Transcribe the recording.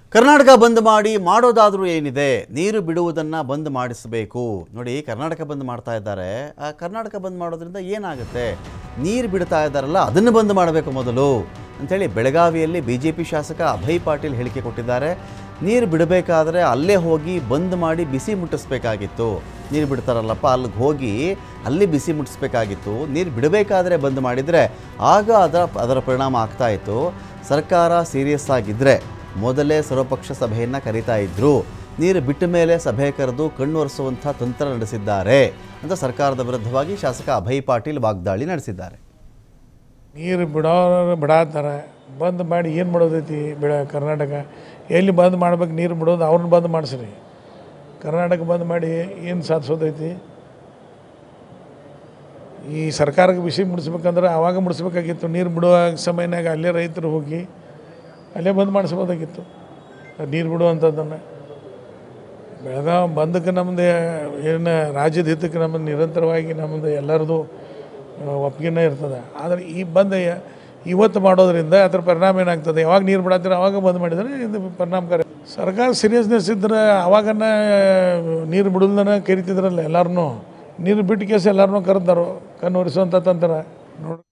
ಕರ್ನಾಟಕ ಬಂದ್ ಮಾಡಿ ಮಾಡೋದಾದರೂ ಏನಿದೆ ನೀರು ಬಿಡುವುದನ್ನು ಬಂದ್ ಮಾಡಿಸಬೇಕು ನೋಡಿ ಕರ್ನಾಟಕ ಬಂದ್ ಮಾಡ್ತಾ ಇದ್ದಾರೆ ಆ ಕರ್ನಾಟಕ ಬಂದ್ ಮಾಡೋದ್ರಿಂದ ಏನಾಗುತ್ತೆ ನೀರು ಬಿಡ್ತಾ ಇದ್ದಾರಲ್ಲ ಅದನ್ನು ಬಂದ್ ಮಾಡಬೇಕು ಮೊದಲು ಅಂಥೇಳಿ ಬೆಳಗಾವಿಯಲ್ಲಿ ಬಿ ಜೆ ಪಿ ಶಾಸಕ ಅಭಯ್ ಪಾಟೀಲ್ ಹೇಳಿಕೆ ಕೊಟ್ಟಿದ್ದಾರೆ ನೀರು ಬಿಡಬೇಕಾದ್ರೆ ಅಲ್ಲೇ ಹೋಗಿ ಬಂದ್ ಮಾಡಿ ಬಿಸಿ ಮುಟ್ಟಿಸ್ಬೇಕಾಗಿತ್ತು ನೀರು ಬಿಡ್ತಾರಲ್ಲಪ್ಪ ಅಲ್ಲಿಗೆ ಹೋಗಿ ಅಲ್ಲಿ ಬಿಸಿ ಮುಟ್ಟಿಸ್ಬೇಕಾಗಿತ್ತು ನೀರು ಬಿಡಬೇಕಾದ್ರೆ ಬಂದ್ ಮಾಡಿದರೆ ಆಗ ಅದರ ಅದರ ಪರಿಣಾಮ ಆಗ್ತಾ ಇತ್ತು ಸರ್ಕಾರ ಸೀರಿಯಸ್ ಆಗಿದ್ದರೆ ಮೊದಲೇ ಸರ್ವಪಕ್ಷ ಸಭೆಯನ್ನು ಕರೀತಾ ಇದ್ರು ನೀರು ಬಿಟ್ಟ ಮೇಲೆ ಸಭೆ ಕರೆದು ಕಣ್ಣೊರೆಸುವಂಥ ತಂತ್ರ ನಡೆಸಿದ್ದಾರೆ ಅಂತ ಸರ್ಕಾರದ ವಿರುದ್ಧವಾಗಿ ಶಾಸಕ ಅಭಯ್ ಪಾಟೀಲ್ ವಾಗ್ದಾಳಿ ನಡೆಸಿದ್ದಾರೆ ನೀರು ಬಿಡೋರು ಬಿಡಾತಾರೆ ಬಂದ್ ಮಾಡಿ ಏನು ಮಾಡೋದೈತಿ ಬಿಡ ಕರ್ನಾಟಕ ಎಲ್ಲಿ ಬಂದ್ ಮಾಡ್ಬೇಕು ನೀರು ಬಿಡೋದು ಅವ್ರನ್ನ ಬಂದ್ ಮಾಡಿಸ್ರಿ ಕರ್ನಾಟಕ ಬಂದ್ ಮಾಡಿ ಏನು ಸಾಧಿಸೋದೈತಿ ಈ ಸರ್ಕಾರಕ್ಕೆ ಬಿಸಿ ಮುಡಿಸ್ಬೇಕಂದ್ರೆ ಆವಾಗ ಮುಡಿಸ್ಬೇಕಾಗಿತ್ತು ನೀರು ಬಿಡುವ ಸಮಯನಾಗ ಅಲ್ಲೇ ರೈತರು ಹೋಗಿ ಅಲ್ಲೇ ಬಂದ್ ಮಾಡಿಸ್ಬೋದಾಗಿತ್ತು ನೀರು ಬಿಡುವಂಥದ್ದನ್ನು ಬೆಳಗಾವಿ ಬಂದಕ್ಕೆ ನಮ್ಮದು ಏನು ರಾಜ್ಯದ ಹಿತಕ್ಕೆ ನಮ್ಮದು ನಿರಂತರವಾಗಿ ನಮ್ಮದು ಎಲ್ಲರದು ಒಪ್ಪಿಗೆನೇ ಇರ್ತದೆ ಆದರೆ ಈ ಬಂದ್ ಯ- ಇವತ್ತು ಮಾಡೋದ್ರಿಂದ ಅದ್ರ ಪರಿಣಾಮ ಏನಾಗ್ತದೆ ಯಾವಾಗ ನೀರು ಬಿಡತ್ತೀರ ಅವಾಗ ಬಂದ್ ಮಾಡಿದರೆ ಇದು ಪರಿಣಾಮಕಾರಿ ಸರ್ಕಾರ ಸೀರಿಯಸ್ನೆಸ್ ಇದ್ರೆ ಅವಾಗನ್ನ ನೀರು ಬಿಡೋದನ್ನ ಕರಿತಿದ್ರಲ್ಲ ಎಲ್ಲರನ್ನೂ ನೀರು ಬಿಟ್ಟು ಕೇಸ್ ಎಲ್ಲರನ್ನೂ ಕರೆದಾರು ಕಣ್ಣು ಒರೆಸುವಂಥ ತಂತ್ರ ನೋಡಿ